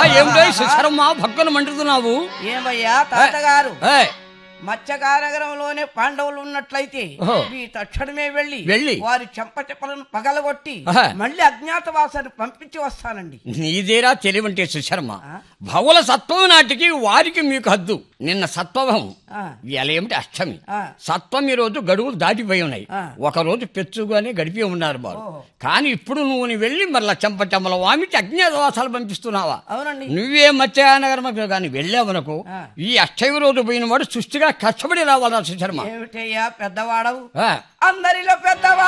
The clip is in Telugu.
ఏమిటో సుశరమ్మ భక్కను మండుతున్నావు ఏమయ్యా తాతగారు ఏయ్, మత్స్యకారగరంలోనే పాండవులు ఉన్నట్లయితే ఓహో. మీ తక్షణమే వెళ్ళి వెళ్ళి. వారి చెంప చెప్పలను పగలగొట్టి ఆహా. మళ్ళీ అజ్ఞాతవాసాన్ని పంపించి వస్తానండి నీదేరా తెలివంటే సుశర్మ భవుల సత్వం నాటికి వారికి మీకు హద్దు నిన్న సత్వభం ఆ. ఇవాళ ఏమిటి అష్టమి ఆ. సత్వం ఈ రోజు గడువులు దాటిపోయి ఉన్నాయి ఆ. ఒక రోజు పెచ్చుగానే గడిపి ఉన్నారు వారు ఓహో. కానీ ఇప్పుడు నువ్వు నీ వెళ్ళి మరలా చెంప చెమ్మల వామిటి అజ్ఞాతవాసాలు పంపిస్తున్నావా అవునండి నువ్వే మత్స్యానగరం కానీ వెళ్ళావనుకో ఆ. ఈ అష్టమి రోజు పోయిన వాడు సృష్టిగా కష్టపడి రావాలా సుశర్మ ఏమిటయ్యా పెద్దవాడవు ఆ. అందరిలో పెద్దవా